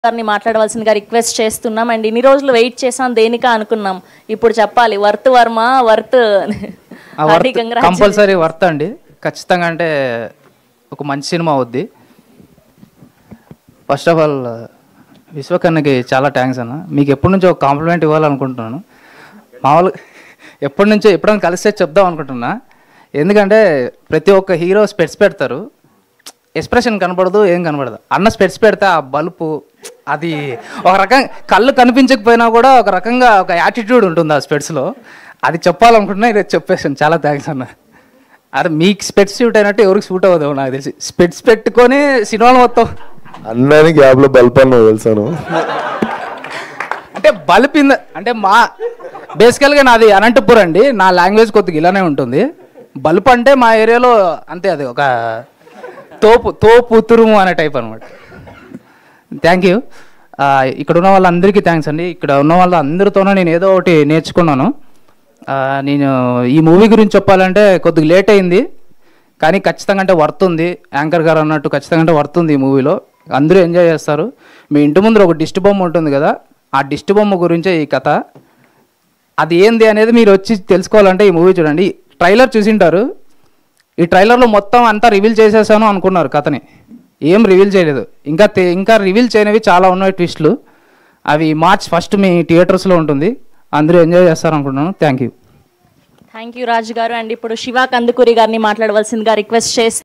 గారిని మాట్లాడవలసిందిగా రిక్వెస్ట్ చేస్తున్నాం అండ్ ఇన్ని రోజులు వెయిట్ చేసాం దేనికా అనుకున్నాం ఇప్పుడు చెప్పాలి worth Varma worth Hardik congratulations. Compulsory worth అండి ఖచ్చితంగా అంటే ఒక మంచి సినిమా అవుద్ది ఫస్ట్ ఆఫ్ ఆల్ విశ్వకన్నకి చాలా థ్యాంక్స్ అన్న మీకు ఎప్పటి నుంచో ఒక కాంప్లిమెంట్ ఇవ్వాలనుకుంటున్నాను మామూలుగా ఎప్పటి నుంచో ఎప్పుడైనా కలిస్తే చెప్దాం అనుకుంటున్నా ఎందుకంటే ప్రతి ఒక్క హీరో స్పెట్స్ పెడతారు ఎక్స్ప్రెషన్ కనపడదు ఏం కనపడదు అన్న స్పెట్స్ పెడితే ఆ బలుపు అది ఒక రకంగా కళ్ళు కనిపించకపోయినా కూడా ఒక రకంగా ఒక యాటిట్యూడ్ ఉంటుంది ఆ స్పెట్స్లో అది చెప్పాలనుకుంటున్నా ఇది చెప్పేసాను చాలా థ్యాంక్స్ అన్న అరే మీకు స్పెట్స్ సూట్ అయినట్టు ఎవరికి సూట్ అవ్వదు నాకు తెలిసి స్పెట్స్ పెట్టుకొని సినిమాలు మొత్తం అన్నాని గ్యాప్ లో బల్పాను తెలుసాను అంటే బలిపింద అంటే మా బేసికల్గా నాది అనంతపురం అండి నా లాంగ్వేజ్ కొద్దిగా ఇలానే ఉంటుంది బల్బ్ అంటే మా ఏరియాలో అంతే అది ఒక తోపు తోపు తురుము అనే టైప్ అనమాట థ్యాంక్ యూ ఇక్కడ ఉన్న వాళ్ళందరికీ థ్యాంక్స్ అండి ఇక్కడ ఉన్న వాళ్ళందరితోనూ నేను ఏదో ఒకటి నేర్చుకున్నాను ఆ, నేను ఈ మూవీ గురించి చెప్పాలంటే కొద్దిగా లేట్ అయింది కానీ ఖచ్చితంగా అంటే వర్త్ ఉంది యాంకర్ గారు అన్నట్టు ఖచ్చితంగా అంటే వర్త్ ఉంది ఈ మూవీలో అందరూ ఎంజాయ్ చేస్తారు మీ ఇంటి ముందర ఒక దిష్టి బొమ్మ ఉంటుంది కదా ఆ దిష్టి బొమ్మ గురించే ఈ కథ అది ఏంది అనేది మీరు వచ్చి తెలుసుకోవాలంటే ఈ మూవీ చూడండి ట్రైలర్ చూసింటారు ఈ ట్రైలర్లో మొత్తం అంతా రివీల్ చేసేసాను అనుకున్నారు కథని ఏం రివీల్ చేయలేదు ఇంకా తె- ఇంకా రివీల్ చేయనివి చాలా ఉన్నాయి ట్విస్టులు అవి మార్చ్ ఫస్ట్ మీ థియేటర్స్లో ఉంటుంది అందరూ ఎంజాయ్ చేస్తారు అనుకుంటున్నాను thank you thank you Raju గారు అండ్ ఇప్పుడు శివ కందుకూరి గారిని మాట్లాడవలసిందిగా రిక్వెస్ట్ చేసి